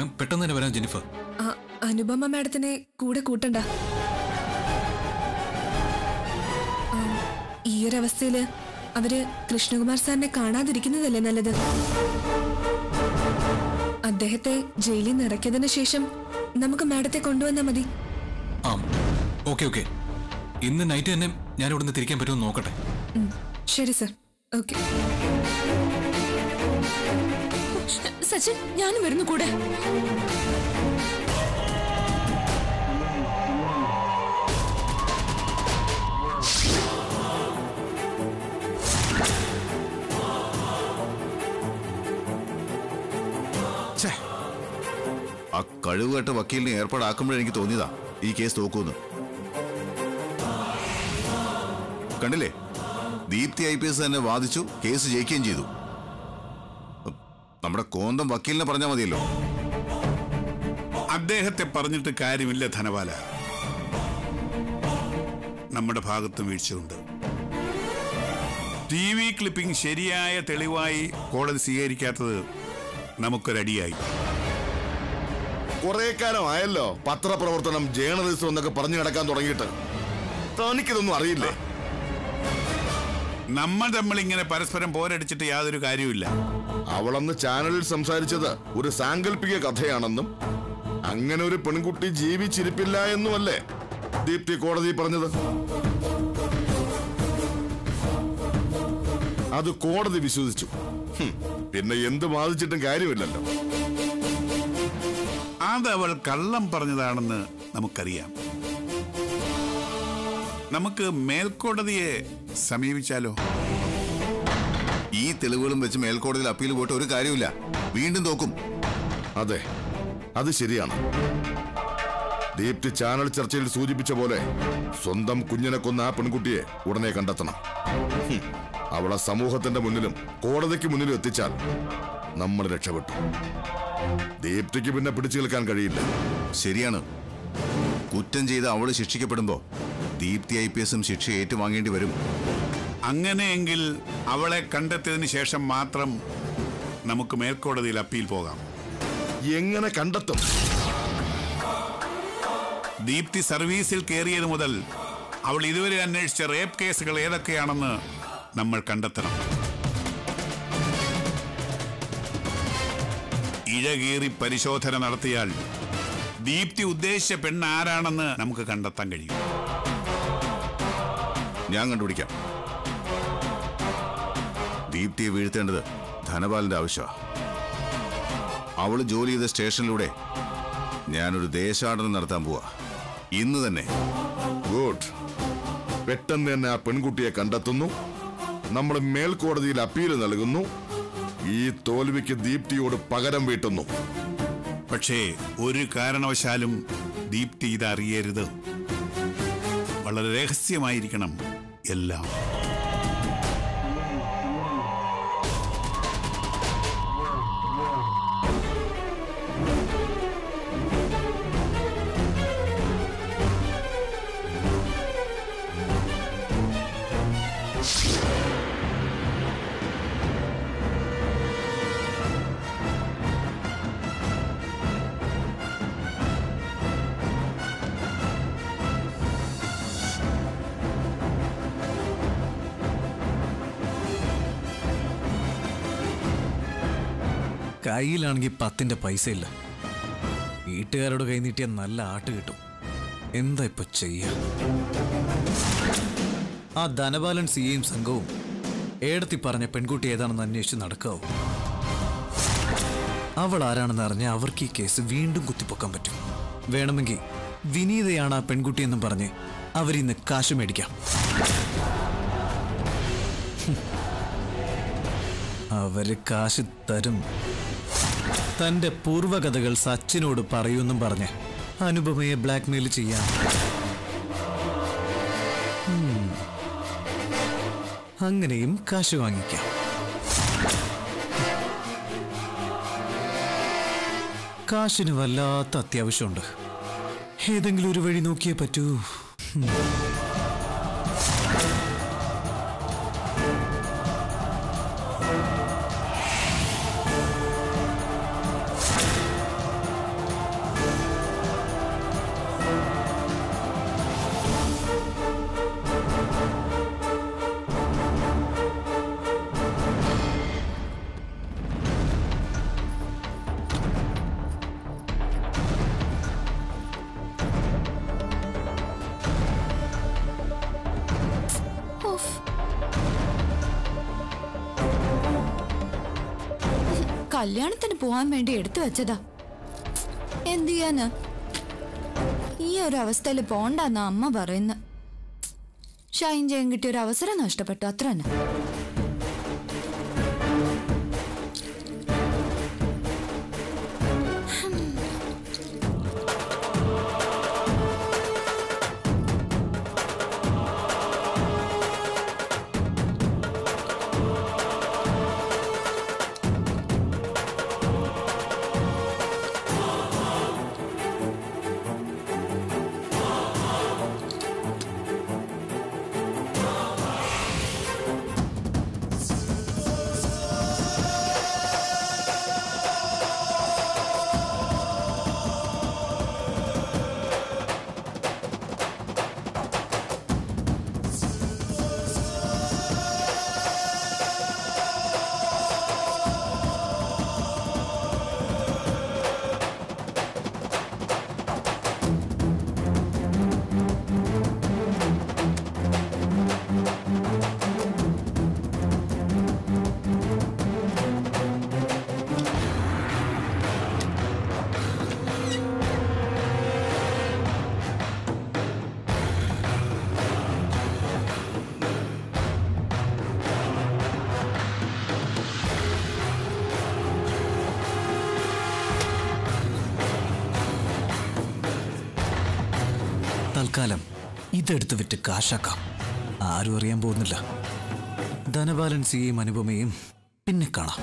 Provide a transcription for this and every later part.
ഞാൻ പെട്ടെന്ന് തന്നെ വരാം ജെനിഫർ ആ, അനുപമ മാഡത്തിനെ കൂടെ കൂട്ടണ്ട ആ, ഈ ഒരു അവസ്ഥയില് അവര് കൃഷ്ണകുമാർ സാറിനെ കാണാതിരിക്കുന്നതല്ലേ നല്ലത് അദ്ദേഹത്തെ ജയിലിൽ നിന്ന് ഇറക്കിയതിനു ശേഷം നമുക്ക് മാഡത്തെ കൊണ്ടുവന്നാ മതി ആ ഓക്കെ ഓക്കെ ഇന്ന് നൈറ്റ് തന്നെ ഞാൻ ഇവിടുന്ന് തിരിക്കാൻ പറ്റുമെന്ന് നോക്കട്ടെ ഉം, ശരി സർ ഓക്കെ സച്ചിൻ ഞാനും വരുന്നു കൂടെ ഛേ. ആ കഴിവുകെട്ട വക്കീലിനെ ഏർപ്പാടാക്കുമ്പോഴെനിക്ക് തോന്നിയതാ ഈ കേസ് തോക്കൂന്ന് കണ്ടില്ലേ ദീപ്തി ഐ പി എസ് തന്നെ വാദിച്ചു കേസ് ജയിക്കുകയും ചെയ്തു നമ്മുടെ കോന്തം വക്കീലിനെ പറഞ്ഞാൽ മതിയല്ലോ അദ്ദേഹത്തെ പറഞ്ഞിട്ട് കാര്യമില്ല ധനപാല നമ്മുടെ ഭാഗത്തും വീഴ്ചയുണ്ട് ടി വി ക്ലിപ്പിംഗ് ശരിയായ തെളിവായി കോടതി സ്വീകരിക്കാത്തത് നമുക്കൊരടിയായി കുറെ കാലമായല്ലോ പത്രപ്രവർത്തനം ജേർണലിസം എന്നൊക്കെ പറഞ്ഞു കിടക്കാൻ തുടങ്ങിയിട്ട് തനിക്കിതൊന്നും അറിയില്ലേ നമ്മൾ തമ്മിൽ ഇങ്ങനെ പരസ്പരം പോരടിച്ചിട്ട് യാതൊരു കാര്യവുമില്ല അവളന്ന് ചാനലിൽ സംസാരിച്ചത് ഒരു സാങ്കല്പിക കഥയാണെന്നും അങ്ങനെ ഒരു പെൺകുട്ടി ജീവിച്ചിരിപ്പില്ല എന്നുമല്ലേ ദീപ്തി കോടതി പറഞ്ഞത് അത് കോടതി വിശ്വസിച്ചു ഹും, പിന്നെ എന്ത് വാദിച്ചിട്ടും കാര്യമില്ലല്ലോ അതവൾ കള്ളം പറഞ്ഞതാണെന്ന് നമുക്കറിയാം നമുക്ക് മേൽക്കോടതിയെ സമീപിച്ചാലോ ഈ തെളിവുകളും വെച്ച് മേൽക്കോടതിയിൽ അപ്പീൽ പോയിട്ട് ഒരു കാര്യമില്ല വീണ്ടും തോക്കും അതെ അത് ശരിയാണ് ദീപ്തി ചാനൽ ചർച്ചയിൽ സൂചിപ്പിച്ച പോലെ സ്വന്തം കുഞ്ഞിനെ കൊന്ന ആ പെൺകുട്ടിയെ ഉടനെ കണ്ടെത്തണം ഹും, അവളെ സമൂഹത്തിന്റെ മുന്നിലും കോടതിക്ക് മുന്നിലും എത്തിച്ചാൽ നമ്മൾ രക്ഷപ്പെട്ടു ദീപ്തിക്ക് പിന്നെ പിടിച്ചു നിൽക്കാൻ കഴിയില്ല ശരിയാണ് കുറ്റം ചെയ്ത് അവള് ശിക്ഷിക്കപ്പെടുമ്പോ ദീപ്തി ഐ പി എസും ശിക്ഷ ഏറ്റുവാങ്ങേണ്ടി വരും അങ്ങനെയെങ്കിൽ അവളെ കണ്ടെത്തിയതിന് ശേഷം മാത്രം നമുക്ക് മേൽക്കോടതിയിൽ അപ്പീൽ പോകാം എങ്ങനെ കണ്ടെത്തും ദീപ്തി സർവീസിൽ കയറിയത് മുതൽ അവൾ ഇതുവരെ അന്വേഷിച്ച റേപ്പ് കേസുകൾ ഏതൊക്കെയാണെന്ന് നമ്മൾ കണ്ടെത്തണം ഇഴകീറി പരിശോധന നടത്തിയാൽ ദീപ്തി ഉദ്ദേശിച്ച പെണ്ണ് ആരാണെന്ന് നമുക്ക് കണ്ടെത്താൻ കഴിയും ഞാൻ കണ്ടുപിടിക്കാം ദീപ്തിയെ വീഴ്ത്തേണ്ടത് ധനപാലന്റെ ആവശ്യമാണ് അവള് ജോലി ചെയ്ത സ്റ്റേഷനിലൂടെ ഞാനൊരു ദേശാടനം നടത്താൻ പോവാ ഇന്ന് തന്നെ ഗുഡ് പെട്ടെന്ന് തന്നെ ആ പെൺകുട്ടിയെ കണ്ടെത്തുന്നു നമ്മൾ മേൽക്കോടതിയിൽ അപ്പീൽ നൽകുന്നു ഈ തോൽവിക്ക് ദീപ്തിയോട് പകരം വീട്ടുന്നു പക്ഷേ ഒരു കാരണവശാലും ദീപ്തി ഇതറിയരുത് വളരെ രഹസ്യമായിരിക്കണം എല്ലാം കയ്യിലാണെങ്കിൽ പത്തിന്റെ പൈസ ഇല്ല വീട്ടുകാരോട് കൈ നീട്ടിയ നല്ല ആട്ട് കിട്ടും എന്താ ഇപ്പൊ ചെയ്യ ആ ധനപാലൻ സിയെയും സംഘവും ഏടത്തി പറഞ്ഞ പെൺകുട്ടി ഏതാണെന്ന് അന്വേഷിച്ച് നടക്കാവൂ അവൾ ആരാണെന്ന് അറിഞ്ഞ അവർക്ക് ഈ കേസ് വീണ്ടും കുത്തിപ്പൊക്കാൻ പറ്റും വേണമെങ്കിൽ വിനീതയാണ് ആ പെൺകുട്ടിയെന്നും പറഞ്ഞ് അവരിന്ന് കാശ് മേടിക്കാം ഹും. അവര് കാശ് തരും തന്റെ പൂർവകഥകൾ സച്ചിനോട് പറയൂന്നും പറഞ്ഞ് അനുപമയെ ബ്ലാക്ക്മെയിൽ ചെയ്യാം ഉം. അങ്ങനെയും കാശ് വാങ്ങിക്കാം കാശിന് വല്ലാത്ത അത്യാവശ്യമുണ്ട് ഏതെങ്കിലും ഒരു വഴി നോക്കിയേ പറ്റൂ ഉം. കല്യാണത്തിന് പോവാൻ വേണ്ടി എടുത്തു വെച്ചതാ എന്ത് ചെയ്യാന് ഈ ഒരു അവസ്ഥയിൽ പോണ്ടെന്നാ അമ്മ പറയുന്ന ഷൈൻ ചെയ്യാൻ കിട്ടിയ ഒരു അവസരം നഷ്ടപ്പെട്ടു അത്ര തന്നെ തൽക്കാലം ഇതെടുത്ത് വിറ്റ് കാശാക്കാം ആരും അറിയാൻ പോകുന്നില്ല ധനപാലൻ സിയെയും അനുപമയും പിന്നെ കാണാം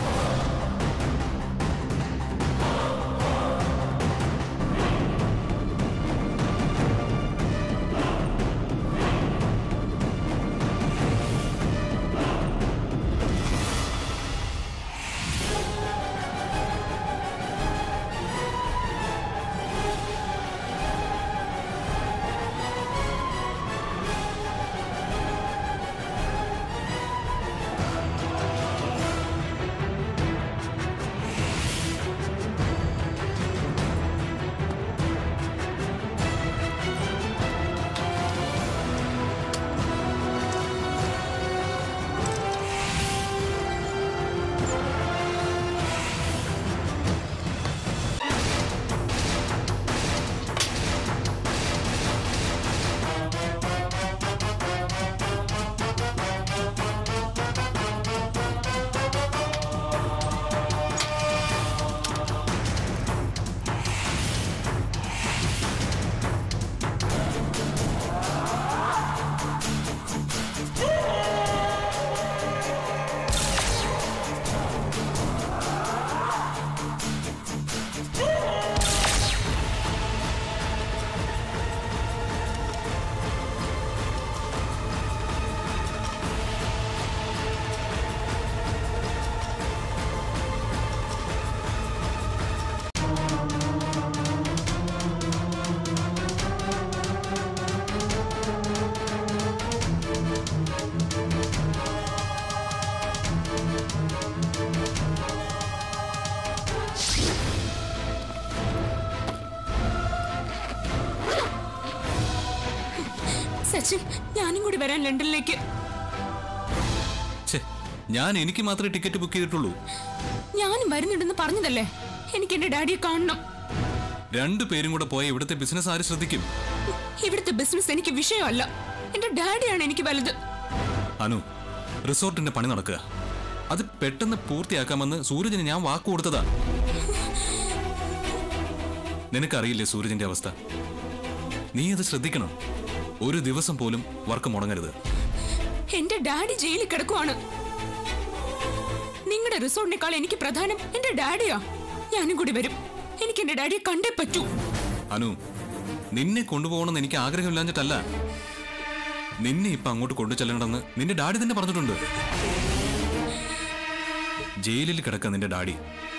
സച്ചിൻ ഞാനും കൂടി വരാൻ ലണ്ടനിലേക്ക് ഛേ ഞാൻ എനിക്ക് മാത്രമേ ടിക്കറ്റ് ബുക്ക് ചെയ്തിട്ടുള്ളൂ ഞാനും വരുന്നുണ്ടെന്ന് പറഞ്ഞതല്ലേ എനിക്ക് എന്റെ ഡാഡിയെ കാണണം രണ്ടു പേരും കൂടെ പോയ ഇവിടുത്തെ ബിസിനസ് ആര് ശ്രദ്ധിക്കും ഇവിടുത്തെ ബിസിനസ് എനിക്ക് വിഷയമല്ല എന്റെ ഡാഡിയാണ് എനിക്ക് വലുത് അനു റിസോർട്ടിന്റെ പണി നടക്കുക അത് പെട്ടെന്ന് പൂർത്തിയാക്കാമെന്ന് സൂരജിന് ഞാൻ വാക്ക് കൊടുത്തതാ നിനക്കറിയില്ലേ സൂരജിന്റെ അവസ്ഥ നീ അത് ശ്രദ്ധിക്കണം ഒരു ദിവസം പോലും വർക്ക് മുടങ്ങരുത് എന്റെ ഡാഡി ജയിലിൽ കിടക്കുവാണ് നിങ്ങളുടെ റിസോർട്ടിനേക്കാൾ എനിക്ക് പ്രധാനം എന്റെ ഡാഡിയാ ഞാനും കൂടി വരും എനിക്ക് എന്റെ ഡാഡിയെ കണ്ടേ പറ്റൂ അനു നിന്നെ കൊണ്ടുപോകണമെന്ന് എനിക്ക് ആഗ്രഹമില്ലാഞ്ഞിട്ടല്ല നിന്നെ ഇപ്പൊ അങ്ങോട്ട് കൊണ്ടു ചെല്ലണമെന്ന് നിന്റെ ഡാഡി തന്നെ പറഞ്ഞിട്ടുണ്ട് ജയിലിൽ കിടക്ക നിന്റെ ഡാഡി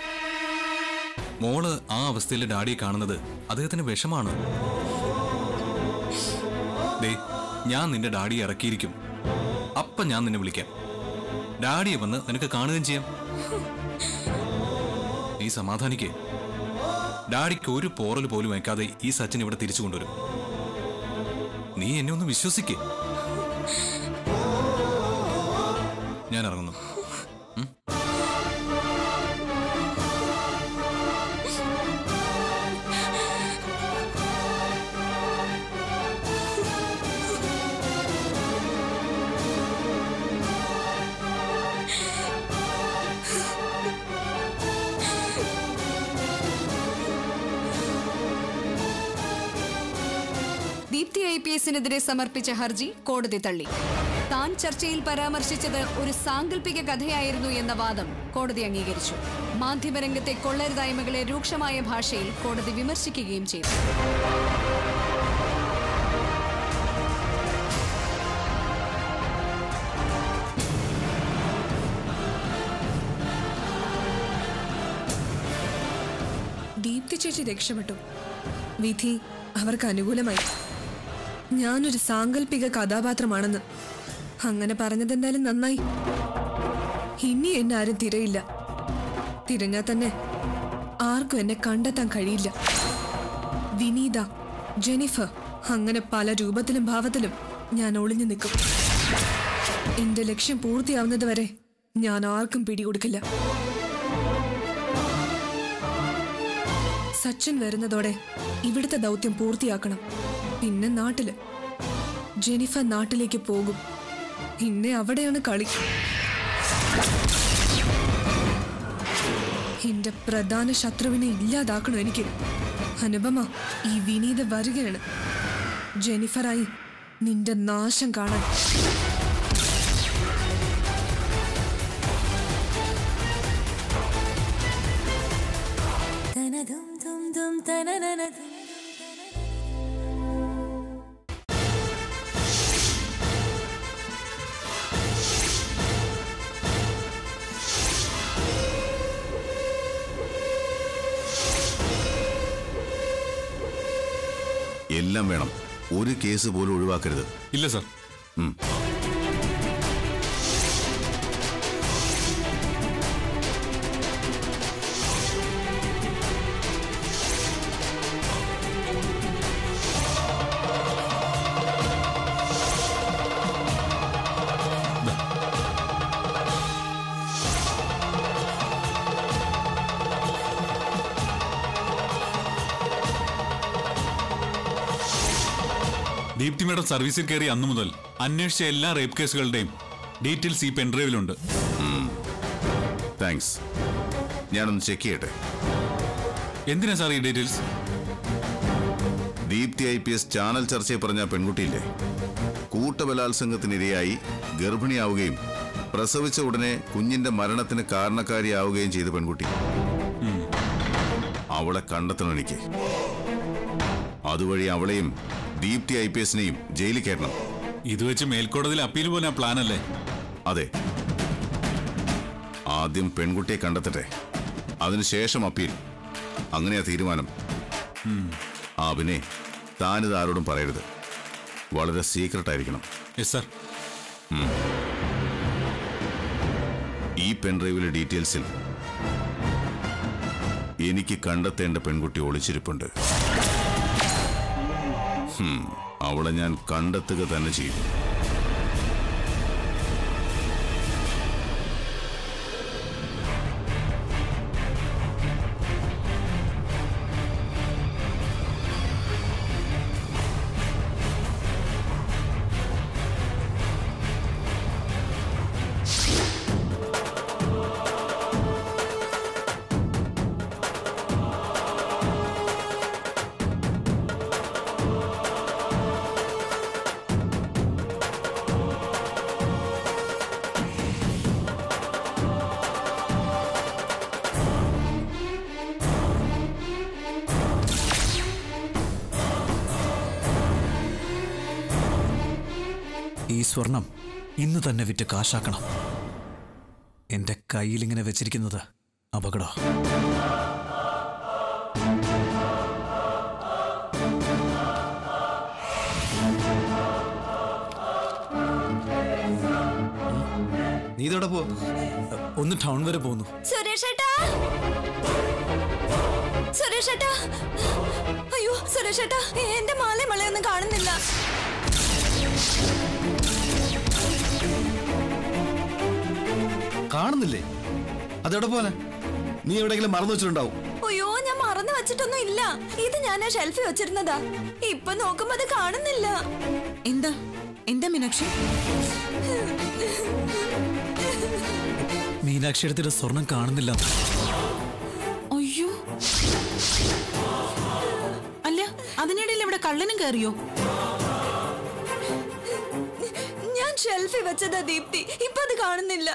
മോള് ആ അവസ്ഥയിൽ ഡാഡിയെ കാണുന്നത് അദ്ദേഹത്തിന് വിഷമാണ് ദേ ഞാൻ നിന്റെ ഡാഡിയെ ഇറക്കിയിരിക്കും അപ്പൊ ഞാൻ നിന്നെ വിളിക്കാം ഡാഡിയെ വന്ന് നിനക്ക് കാണുകയും ചെയ്യാം നീ സമാധാനിക്കേ ഡാഡിക്ക് ഒരു പോറൽ പോലും വയ്ക്കാതെ ഈ സച്ചിൻ ഇവിടെ തിരിച്ചു കൊണ്ടുവരും നീ എന്നെ ഒന്ന് വിശ്വസിക്കേ ഞാൻ ഇറങ്ങുന്നു ഉം? പി എസിനെതിരെ സമർപ്പിച്ച ഹർജി കോടതി തള്ളി താൻ ചർച്ചയിൽ പരാമർശിച്ചത് ഒരു സാങ്കല്പിക കഥയായിരുന്നു എന്ന വാദം കോടതി അംഗീകരിച്ചു മാധ്യമരംഗത്തെ കൊള്ളരുതായ്മകളെ രൂക്ഷമായ ഭാഷയിൽ കോടതി വിമർശിക്കുകയും ചെയ്തു ദീപ്തി ചേച്ചി രക്ഷപ്പെട്ടു വിധി അവർക്ക് അനുകൂലമായി ഞാനൊരു സാങ്കല്പിക കഥാപാത്രമാണെന്ന് അങ്ങനെ പറഞ്ഞതെന്തായാലും നന്നായി ഇനി എന്നെ ആരും തിരയില്ല തിരഞ്ഞാൽ തന്നെ ആർക്കും എന്നെ കണ്ടെത്താൻ കഴിയില്ല വിനീത ജെനിഫർ അങ്ങനെ പല രൂപത്തിലും ഭാവത്തിലും ഞാൻ ഒളിഞ്ഞു നിൽക്കും എന്റെ ലക്ഷ്യം പൂർത്തിയാവുന്നത് വരെ ഞാൻ ആർക്കും പിടികൊടുക്കില്ല സച്ചിൻ വരുന്നതോടെ ഇവിടുത്തെ ദൗത്യം പൂർത്തിയാക്കണം പിന്നെ നാട്ടില് ജെനിഫർ നാട്ടിലേക്ക് പോകും പിന്നെ അവിടെയാണ് കളി എന്റെ പ്രധാന ശത്രുവിനെ ഇല്ലാതാക്കണം എനിക്ക് അനുപമ ഈ വിനീത വരികയാണ് ജെനിഫറായി നിന്റെ നാശം കാണാൻ എല്ലാം വേണം ഒരു കേസ് പോലും ഒഴിവാക്കരുത് ഇല്ല സാർ ദീപ്തി മേഡം സർവീസിൽ കയറി അന്നു മുതൽ അന്വേഷിച്ച എല്ലാ റേപ്പ് കേസുകളുടെയും ഡീറ്റെയിൽസ് ഈ പെൻഡ്രൈവിലുണ്ട് താങ്ക്സ് ഞാനൊന്ന് ചെക്ക് ചെയ്യട്ടെ എന്തിനാ സാർ ഈ details Deepthi I P S channel ചർച്ചയിൽ പറഞ്ഞ ആ പെൺകുട്ടിയില്ലേ കൂട്ടബലാത്സംഗത്തിനിരയായി ഗർഭിണിയാവുകയും പ്രസവിച്ച ഉടനെ കുഞ്ഞിന്റെ മരണത്തിന് കാരണക്കാരിയാവുകയും ചെയ്ത പെൺകുട്ടി അവളെ കണ്ടെത്തണം എനിക്ക് അതുവഴി അവളെയും ദീപ്തി ഐ പി എസിനെയും ജയിലിൽ കയറ്റണം ഇത് വെച്ച് മേൽക്കോടതിയിൽ അപ്പീൽ പോലാ പ്ലാൻ അല്ലേ അതെ ആദ്യം പെൺകുട്ടിയെ കണ്ടെത്തട്ടെ അതിനുശേഷം അപ്പീൽ അങ്ങനെയാ തീരുമാനം ആ പിന്നെ താനിത് ആരോടും പറയരുത് വളരെ സീക്രട്ട് ആയിരിക്കണം യെസ് സാർ ഈ പെൻഡ്രൈവിലെ ഡീറ്റെയിൽസിൽ എനിക്ക് കണ്ടെത്തേണ്ട പെൺകുട്ടി ഒളിച്ചിരിപ്പുണ്ട് ഹും, അവളെ ഞാൻ കണ്ടെത്തുക തന്നെ ചെയ്യും ഈ സ്വർണം ഇന്ന് തന്നെ വിറ്റ് കാശാക്കണം എന്റെ കയ്യിലിങ്ങനെ വെച്ചിരിക്കുന്നത് അപകടം നീ ഇതോടെ പോ ഒന്ന് ടൗൺ വരെ പോകുന്നു സുരേഷ് ഏട്ടാ സുരേഷ് ഏട്ടാ അയ്യോ സുരേഷ് ഏട്ടാ എന്റെ മാല മളയൊന്നും കാണുന്നില്ല കാണുന്നില്ലേ അതെവിടെ പോലെ നീ എവിടെയെങ്കിലും മറന്നു വെച്ചിട്ടുണ്ടാവും അയ്യോ ഞാൻ മറന്നു വെച്ചിട്ടൊന്നും ഇല്ല ഇത് ഞാൻ ആ ഷെൽഫിൽ വെച്ചിരുന്നതാ ഇപ്പൊ നോക്കുമ്പോ അത് കാണുന്നില്ല എന്താ എന്താ മീനാക്ഷി മീനാക്ഷി എടുത്തിട്ട് സ്വർണം കാണുന്നില്ല അയ്യോ അല്ല അതിനിടയിൽ ഇവിടെ കള്ളനും കയറിയോ ഷെൽഫിൽ വെച്ചതാ ദീപ്തി ഇപ്പൊ അത് കാണുന്നില്ല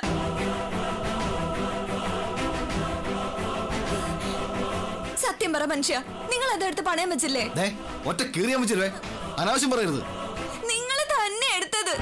സത്യം പറ മനുഷ്യ നിങ്ങൾ അതെടുത്ത് പണയം വെച്ചില്ലേ ദേ ഒറ്റ കീറിയാൻ വെച്ചില്ലേ അനാവശ്യം പറയരുത് നിങ്ങൾ തന്നെ എടുത്തത്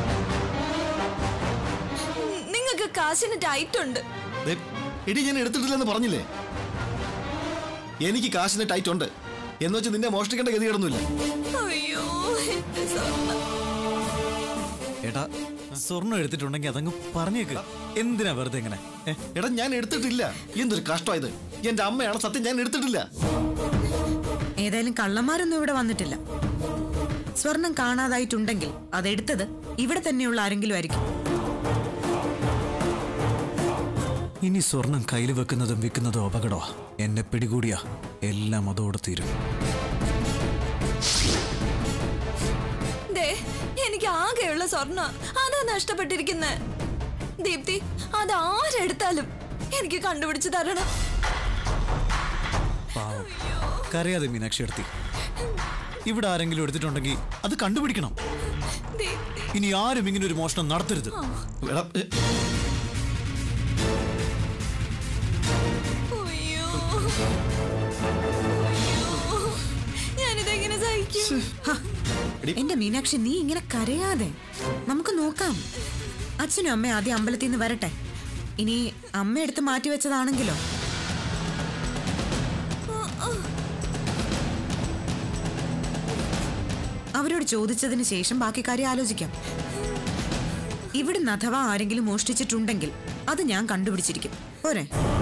നിങ്ങൾക്ക് കാശിന് ടൈറ്റ് ഉണ്ട് ദേ, എടി ഞാൻ എടുത്തിട്ടില്ലെന്ന് പറഞ്ഞില്ലേ എനിക്ക് കാശിന് ടൈറ്റ് ഉണ്ട് എന്ന് വെച്ച് നിന്നെ മോഷ്ടിക്കേണ്ട ഗതി കിടന്നില്ല അയ്യോ എന്റെ സ്വർണ്ണം. എടാ സ്വർണ്ണം എടുത്തിട്ടുണ്ടെങ്കിൽ അതങ്ങ് പറഞ്ഞേക്ക് എന്തിനാ വെറുതെ ഇങ്ങനെ ഏ? എടാ ഞാൻ എടുത്തിട്ടില്ല എന്തൊരു കഷ്ടമായത് എന്റെ അമ്മയാണ് സത്യം ഞാൻ എടുത്തിട്ടില്ല ഏതായാലും കള്ളന്മാരൊന്നും ഇവിടെ വന്നിട്ടില്ല സ്വർണം കാണാതായിട്ടുണ്ടെങ്കിൽ അതെടുത്തത് ഇവിടെ തന്നെയുള്ള ആരെങ്കിലും ആയിരിക്കും ഇനി സ്വർണം കയ്യിൽ വെക്കുന്നതും വിൽക്കുന്നതും അപകടമാ എന്നെ പിടികൂടിയാ എല്ലാം അതോടെ തീരും ദേ എനിക്ക് ആകെയുള്ള സ്വർണ്ണ അതാ നഷ്ടപ്പെട്ടിരിക്കുന്നത് ദീപ്തി അത് ആരെടുത്താലും എനിക്ക് കണ്ടുപിടിച്ച് തരണം പാവം കരയാതെ മീനാക്ഷി എടുത്തി ഇവിടെ ആരെങ്കിലും എടുത്തിട്ടുണ്ടെങ്കിൽ അത് കണ്ടുപിടിക്കണം ദീപ്തി ഇനി ആരും ഇങ്ങനെ ഒരു മോഷണം നടത്തരുത് എടാ, ഏ, അയ്യോ അയ്യോ. ഞാനിതെങ്ങനെ സഹിക്കും എന്റെ മീനാക്ഷി നീ ഇങ്ങനെ കരയാതെ നമുക്ക് നോക്കാം അച്ഛനും അമ്മയും ആദ്യം അമ്പലത്തിൽ നിന്ന് വരട്ടെ ഇനി അമ്മ എടുത്ത് മാറ്റി വെച്ചതാണെങ്കിലോ അവരോട് ചോദിച്ചതിന് ശേഷം ബാക്കി കാര്യം ആലോചിക്കാം ഇവിടുന്ന് അഥവാ ആരെങ്കിലും മോഷ്ടിച്ചിട്ടുണ്ടെങ്കിൽ അത് ഞാൻ കണ്ടുപിടിച്ചിരിക്കും പോരെ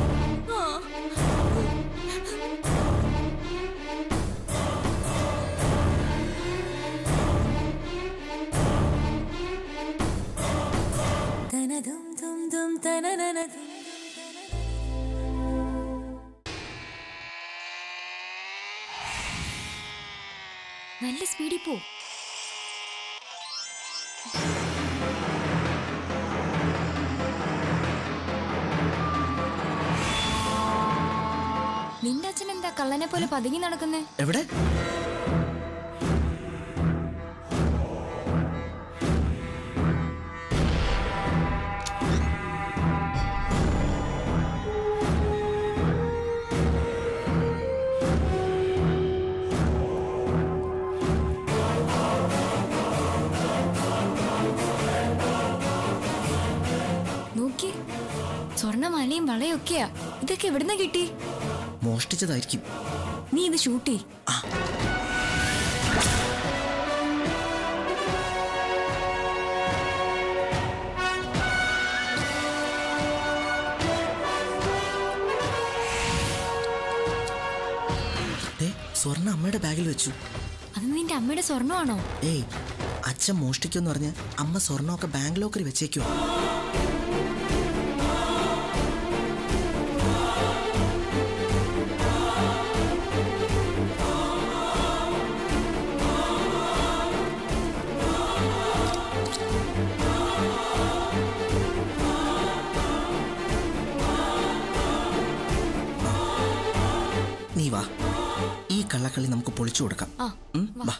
നല്ല സ്പീഡിൽ പോ നിന്റെ അച്ഛൻ എന്താ കള്ളനെ പോലെ പതുങ്ങി നടക്കുന്നേ എവിടെ നോക്കി സ്വർണ്ണമാലയും വളയൊക്കെയാ ഇതൊക്കെ എവിടുന്ന കിട്ടി മോഷ്ടിച്ചതായിരിക്കും നീ ഇത് ഷൂട്ട് ചെയ് സ്വർണ്ണ അമ്മയുടെ ബാഗിൽ വെച്ചു അത് നിന്റെ അമ്മയുടെ സ്വർണ്ണമാണോ ഏയ് അച്ഛൻ മോഷ്ടിക്കുമെന്ന് പറഞ്ഞ് അമ്മ സ്വർണ്ണമൊക്കെ ബാങ്ക് ലോക്കറിൽ വെച്ചേക്കുവാ നീ വാ ഈ കള്ളക്കളി നമുക്ക് പൊളിച്ചു കൊടുക്കാം ആ ഉം, വാ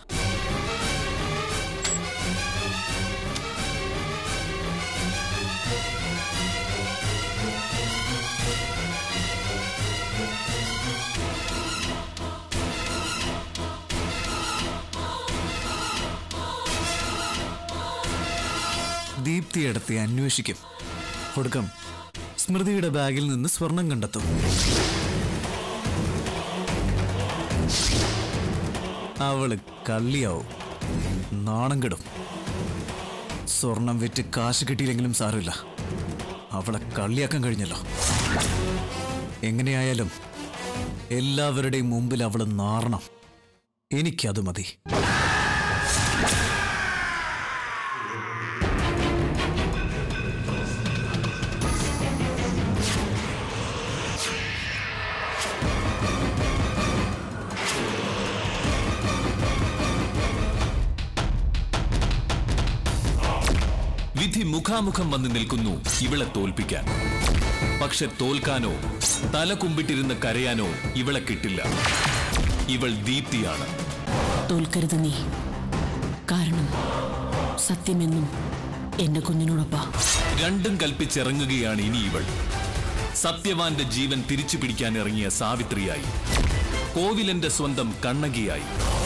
ദീപ്തി എടുത്തി അന്വേഷിക്കും ഒടുക്കം സ്മൃതിയുടെ ബാഗിൽ നിന്ന് സ്വർണം കണ്ടെത്തും അവള് കള്ളിയാവും നാണം കെടും സ്വർണം വിറ്റ് കാശ് കിട്ടിയില്ലെങ്കിലും സാരമില്ല അവളെ കള്ളിയാക്കാൻ കഴിഞ്ഞല്ലോ എങ്ങനെയായാലും എല്ലാവരുടെയും മുമ്പിൽ അവള് നാറണം എനിക്കത് മതി വിധി മുഖാമുഖം വന്ന് നിൽക്കുന്നു ഇവളെ തോൽപ്പിക്കാൻ പക്ഷെ തോൽക്കാനോ തല കുമ്പിട്ടിരുന്ന് കരയാനോ ഇവളെ കിട്ടില്ല ഇവൾ ദീപ്തിയാണ് തോൽക്കരുത് നീ കാരണം സത്യമെന്നും എന്റെ കുഞ്ഞിനോടൊപ്പാ രണ്ടും കൽപ്പിച്ചിറങ്ങുകയാണ് ഇനി ഇവൾ സത്യവാന്റെ ജീവൻ തിരിച്ചു പിടിക്കാൻ ഇറങ്ങിയ സാവിത്രിയായി കോവിലന്റെ സ്വന്തം കണ്ണകിയായി